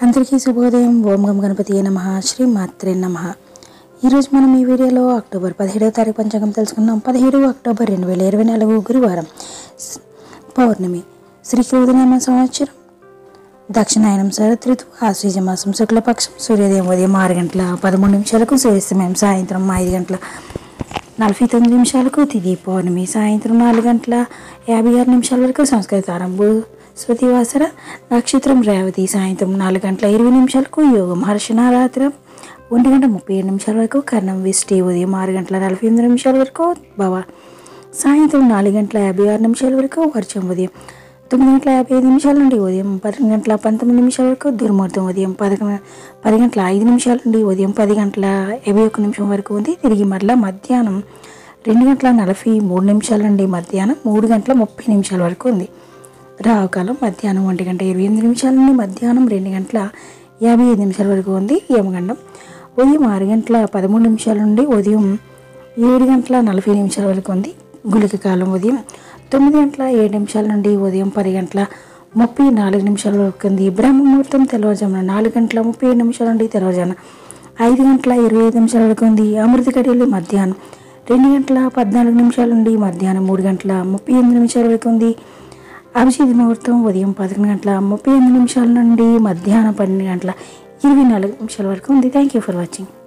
అందరికీ శుభోదయం ఓం గం గణపతి నమ శ్రీ మాత్రే నమ ఈరోజు మనం ఈ వీడియోలో అక్టోబర్ పదిహేడవ తారీఖు పంచాంగం తెలుసుకుందాం పదిహేడు అక్టోబర్ రెండు వేల ఇరవై నాలుగు గురువారం స్- పౌర్ణమి శ్రీ క్రోధనామ సంవత్సరం దక్షిణాయనం శరత్ ఋతువు ఆశ్వీజ మాసం శుక్లపక్షం సూర్యోదయం ఉదయం ఆరు గంటల పదమూడు నిమిషాలకు సూర్యాస్తమయం సాయంత్రం ఐదు గంటల నలభై తొమ్మిది నిమిషాలకు తిది పౌర్ణమి సాయంత్రం నాలుగు గంటల యాభై ఆరు నిమిషాల వరకు సంస్కృతారం స్వతి వాసర నక్షత్రం రేవతి సాయంత్రం నాలుగు గంటల ఇరవై నిమిషాలకు యోగం హర్షణారాత్రం ఒంటి గంట ముప్పై ఏడు నిమిషాల వరకు కర్ణం విష్టి ఉదయం ఆరు గంటల నలభై ఎనిమిది నిమిషాల వరకు భవ సాయంత్రం నాలుగు గంటల యాభై ఆరు నిమిషాల వరకు వర్షం ఉదయం తొమ్మిది గంటల యాభై ఐదు నిమిషాల నుండి ఉదయం పది గంటల పంతొమ్మిది నిమిషాల వరకు దుర్ముహూర్తం ఉదయం పదకొండు పది గంటల ఐదు నిమిషాల నుండి ఉదయం పది గంటల యాభై ఒక్క నిమిషం వరకు ఉంది తిరిగి మరలా మధ్యాహ్నం రెండు గంటల నలభై మూడు నిమిషాల నుండి మధ్యాహ్నం మూడు గంటల ముప్పై నిమిషాల వరకు ఉంది రావుకాలం మధ్యాహ్నం ఒంటి గంట ఇరవై ఎనిమిది నిమిషాల నుండి మధ్యాహ్నం రెండు గంటల యాభై ఐదు నిమిషాల వరకు ఉంది యమగండం ఉదయం ఆరు గంటల పదమూడు నిమిషాల నుండి ఉదయం ఏడు గంటల నలభై నిమిషాల వరకు ఉంది గుళిక కాలం ఉదయం తొమ్మిది గంటల ఏడు నిమిషాల నుండి ఉదయం పది గంటల ముప్పై నాలుగు నిమిషాల వరకు ఉంది బ్రహ్మ ముహూర్తం తెల్లవారుజామున నాలుగు గంటల ముప్పై ఏడు నిమిషాల నుండి తెల్లవారుజామున ఐదు గంటల ఇరవై ఐదు నిమిషాల వరకు ఉంది అమృత గడియలు మధ్యాహ్నం రెండు గంటల పద్నాలుగు నిమిషాల నుండి మధ్యాహ్నం మూడు గంటల ముప్పై ఎనిమిది నిమిషాల వరకు ఉంది అభిజిత్ ముహూర్తం ఉదయం పదకొండు గంటల ముప్పై ఎనిమిది నిమిషాల నుండి మధ్యాహ్నం పన్నెండు గంటల ఇరవై నాలుగు నిమిషాల వరకు ఉంది థ్యాంక్ యూ ఫర్ వాచింగ్